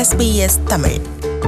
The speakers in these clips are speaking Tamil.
SBS தமிழ்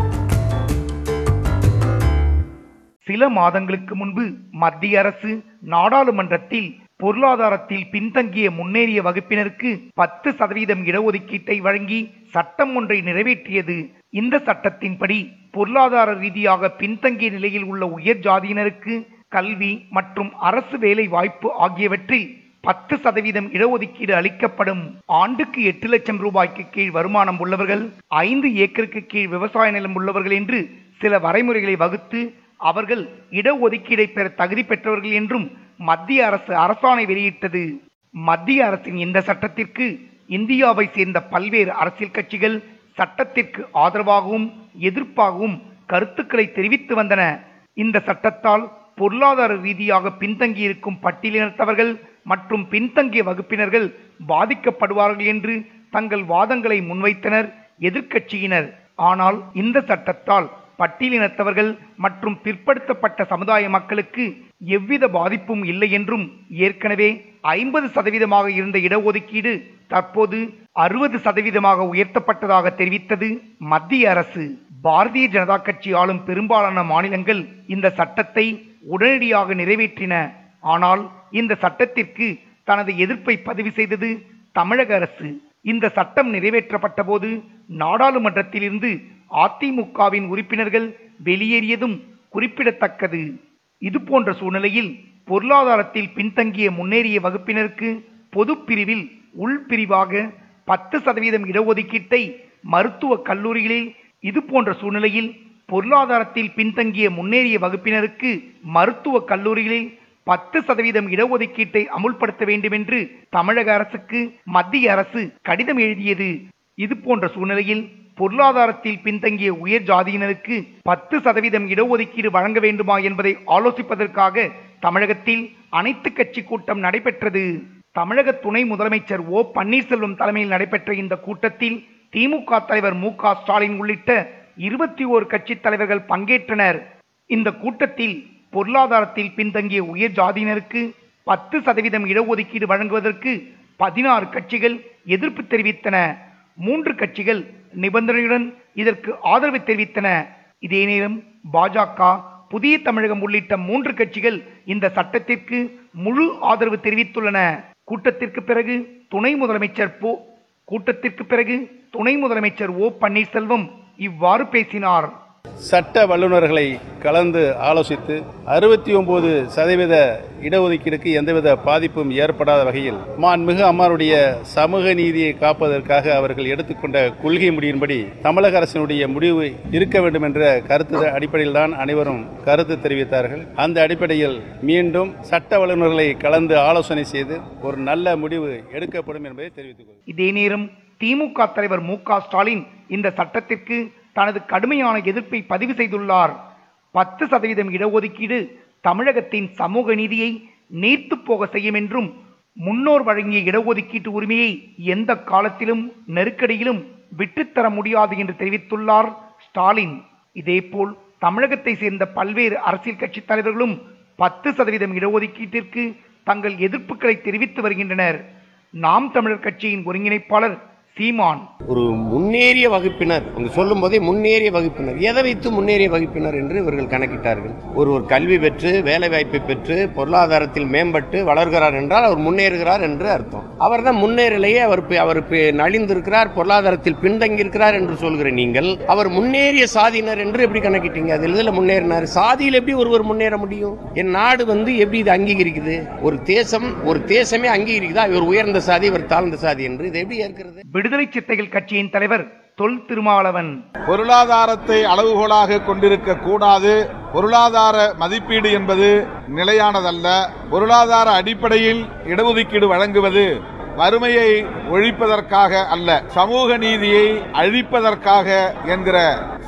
சில மாதங்களுக்கு முன்பு மத்திய அரசு நாடாளுமன்றத்தில் பொருளாதாரத்தில் பின்தங்கிய முன்னேறிய வகுப்பினருக்கு பத்து சதவீதம் இடஒதுக்கீட்டை வழங்கி சட்டம் ஒன்றை நிறைவேற்றியது இந்த சட்டத்தின்படி பொருளாதார ரீதியாக பின்தங்கிய நிலையில் உள்ள உயர் ஜாதியினருக்கு கல்வி மற்றும் அரசு வேலை வாய்ப்பு ஆகியவற்றில் பத்து சதவீதம் இடஒதுக்கீடு அளிக்கப்படும் ஆண்டுக்கு எட்டு லட்சம் ரூபாய்க்கு கீழ் வருமானம் உள்ளவர்கள் ஐந்து ஏக்கருக்கு கீழ் விவசாய நிலம் உள்ளவர்கள் என்று சில வரைமுறைகளை வகுத்து அவர்கள் இடஒதுக்கீடை பெற தகுதி பெற்றவர்கள் என்றும் மத்திய அரசு அரசாணை வெளியிட்டது மத்திய அரசின் இந்த சட்டத்திற்கு இந்தியாவை சேர்ந்த பல்வேறு அரசியல் கட்சிகள் சட்டத்திற்கு ஆதரவாகவும் எதிர்ப்பாகவும் கருத்துக்களை தெரிவித்து வந்தன இந்த சட்டத்தால் பொருளாதார ரீதியாக பின்தங்கியிருக்கும் பட்டியலினத்தவர்கள் மற்றும் பின்தங்கிய வகுப்பினர்கள் பாதிக்கப்படுவார்கள் என்று தங்கள் வாதங்களை முன்வைத்தனர் எதிர்க்கட்சியினர் ஆனால் இந்த சட்டத்தால் பட்டியலினத்தவர்கள் மற்றும் பிற்படுத்தப்பட்ட சமுதாய மக்களுக்கு எவ்வித பாதிப்பும் இல்லை என்றும் ஏற்கனவே ஐம்பது சதவீதமாக இருந்த இடஒதுக்கீடு தற்போது அறுபது சதவீதமாக உயர்த்தப்பட்டதாக தெரிவித்தது மத்திய அரசு பாரதிய ஜனதா கட்சி ஆளும் பெரும்பாலான மாநிலங்கள் இந்த சட்டத்தை உடனடியாக நிறைவேற்றின ஆனால் இந்த சட்டத்திற்கு தனது எதிர்ப்பை பதிவு செய்தது தமிழக அரசு இந்த சட்டம் நிறைவேற்றப்பட்ட போது நாடாளுமன்றத்திலிருந்து அதிமுகவின் உறுப்பினர்கள் வெளியேறியதும் குறிப்பிடத்தக்கது இது போன்ற சூழ்நிலையில் பொருளாதாரத்தில் பின்தங்கிய முன்னேறிய வகுப்பினருக்கு பொது பிரிவில் உள்பிரிவாக பத்து சதவீதம் இடஒதுக்கீட்டை மருத்துவ கல்லூரிகளில் இது போன்ற சூழ்நிலையில் பொருளாதாரத்தில் பின்தங்கிய முன்னேறிய வகுப்பினருக்கு மருத்துவ கல்லூரிகளில் பத்து சதவீதம் இடஒதுக்கீட்டை அமுல்படுத்த வேண்டும் என்று தமிழக அரசுக்கு மத்திய அரசு கடிதம் எழுதியது இது போன்ற சூழ்நிலையில் பொருளாதாரத்தில் பின்தங்கிய உயர் ஜாதியினருக்கு பத்து சதவீதம் இடஒதுக்கீடு வழங்க வேண்டுமா என்பதை ஆலோசிப்பதற்காக தமிழகத்தில் அனைத்து கட்சி கூட்டம் நடைபெற்றது தமிழக துணை முதலமைச்சர் ஓ பன்னீர்செல்வம் தலைமையில் நடைபெற்ற இந்த கூட்டத்தில் திமுக தலைவர் மு க ஸ்டாலின் உள்ளிட்ட இருபத்தி ஓரு கட்சி தலைவர்கள் பங்கேற்றனர் இந்த கூட்டத்தில் பொருளாதாரத்தில் பின்தங்கிய உயர் ஜாதியினருக்கு பத்து சதவீதம் இடஒதுக்கீடு வழங்குவதற்கு பதினாறு கட்சிகள் எதிர்ப்பு தெரிவித்தன மூன்று கட்சிகள் நிபந்தனையுடன் இதற்கு ஆதரவு தெரிவித்தன இதே நேரம் பாஜக புதிய தமிழகம் உள்ளிட்ட மூன்று கட்சிகள் இந்த சட்டத்திற்கு முழு ஆதரவு தெரிவித்துள்ளன கூட்டத்திற்கு பிறகு துணை முதலமைச்சர் போ கூட்டத்திற்கு பிறகு துணை முதலமைச்சர் ஓ பன்னீர்செல்வம் இவ்வாறு பேசினார் சட்ட வல்லுநர்களை கலந்து ஆலோசித்து அறுபத்தி ஒன்பது சதவீத இடஒதுக்கீடுக்கு எந்தவித பாதிப்பும் ஏற்படாத வகையில் மாண்புமிகு அம்மாருடைய சமூக நீதியை காப்பதற்காக அவர்கள் எடுத்துக்கொண்ட கொள்கை முடியின்படி தமிழக அரசினுடைய முடிவு இருக்க வேண்டும் என்ற கருத்து அடிப்படையில் தான் அனைவரும் கருத்து தெரிவித்தார்கள் அந்த அடிப்படையில் மீண்டும் சட்ட வல்லுநர்களை கலந்து ஆலோசனை செய்து ஒரு நல்ல முடிவு எடுக்கப்படும் என்பதை தெரிவித்துக் கொள்கிறேன் இதே நேரம் திமுக தலைவர் மு க ஸ்டாலின் இந்த சட்டத்திற்கு தனது கடுமையான எதிர்ப்பை பதிவு செய்துள்ளார் பத்து சதவீதம் இடஒதுக்கீடு தமிழகத்தின் சமூக நீதியை நீர்த்து போக செய்யும் என்றும் முன்னோர் வழங்கிய இடஒதுக்கீட்டு உரிமையை எந்த காலத்திலும் நெருக்கடியிலும் விட்டுத்தர முடியாது என்று தெரிவித்துள்ளார் ஸ்டாலின் இதேபோல் தமிழகத்தை சேர்ந்த பல்வேறு அரசியல் கட்சித் தலைவர்களும் பத்து சதவீதம் இடஒதுக்கீட்டிற்கு தங்கள் எதிர்ப்புகளை தெரிவித்து வருகின்றனர் நாம் தமிழர் கட்சியின் ஒருங்கிணைப்பாளர் சீமான் ஒரு முன்னேறிய வகுப்பினர் அவங்க சொல்லும் போதே முன்னேறிய வகுப்பினர் எதை வைத்து முன்னேறிய வகுப்பினர் என்று இவர்கள் கணக்கிட்டார்கள் ஒரு ஒரு கல்வி பெற்று வேலை வாய்ப்பை பெற்று பொருளாதாரத்தில் மேம்பட்டு வளர்கிறார் என்றால் அவர் முன்னேறுகிறார் என்று அர்த்தம் அவர் தான் முன்னேறலையே அவர் பி- அவர் பி- நலிந்திருக்கிறார் பொருளாதாரத்தில் பின்தங்கியிருக்கிறார் என்று சொல்கிற நீங்கள் அவர் முன்னேறிய சாதியினர் என்று எப்படி கணக்கிட்டீங்க அதில் இதில் முன்னேறினார் சாதியில் எப்படி ஒருவர் முன்னேற முடியும் என் நாடு வந்து எப்படி இது அங்கீகரிக்குது ஒரு தேசம் ஒரு தேசமே அங்கீகரிக்குதா இவர் உயர்ந்த சாதி இவர் தாழ்ந்த சாதி என்று இது எப்படி ஏற்கிறது விடுதலை சிறுத்தைகள் கட்சியின் தலைவர் தொல் திருமாவளவன் பொருளாதாரத்தை அளவுகோலாக கொண்டிருக்க கூடாது பொருளாதார மதிப்பீடு என்பது நிலையானதல்ல பொருளாதார அடிப்படையில் இடஒதுக்கீடு வழங்குவது வறுமையை ஒழிப்பதற்காக அல்ல சமூக நீதியை அழிப்பதற்காக என்கிற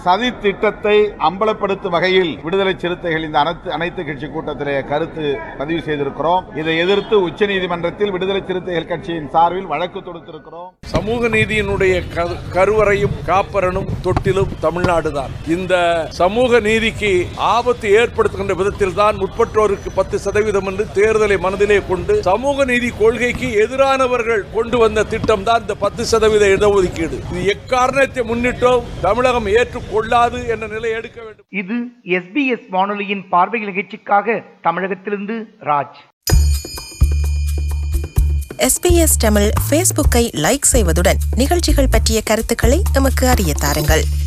சதி திட்டத்தை அம்பலப்படுத்தும் வகையில் விடுதலை சிறுத்தைகள் இந்த அனைத்து அனைத்து கட்சி கூட்டத்திலே கருத்து பதிவு செய்திருக்கிறோம் இதை எதிர்த்து உச்சநீதிமன்றத்தில் விடுதலை சிறுத்தைகள் கட்சியின் சார்பில் வழக்கு தொடுத்திருக்கிறோம் சமூக நீதியினுடைய கரு- கருவறையும் காப்பரனும் தொட்டிலும் தமிழ்நாடுதான் இந்த சமூக நீதிக்கு ஆபத்து ஏற்படுத்துகின்ற விதத்தில் தான் முற்பட்டோருக்கு பத்து சதவீதம் என்று தேர்தலை மனதிலே கொண்டு சமூக நீதி கொள்கைக்கு எதிரானவர்கள் கொண்டு வந்த திட்டம் தான் இந்த பத்து சதவீத இடஒதுக்கீடு இது எக்காரணத்தை முன்னிட்டும் தமிழகம் ஏற்றுக்கொள்ளாது என்ற நிலை எடுக்க வேண்டும் இது எஸ்பிஎஸ் வானொலியின் பார்வை நிகழ்ச்சிக்காக தமிழகத்திலிருந்து ராஜ் எஸ்பிஎஸ் தமிழ் ஃபேஸ்புக்கை லைக் செய்வதுடன் நிகழ்ச்சிகள் பற்றிய கருத்துக்களை எமக்கு அறிய தாருங்கள்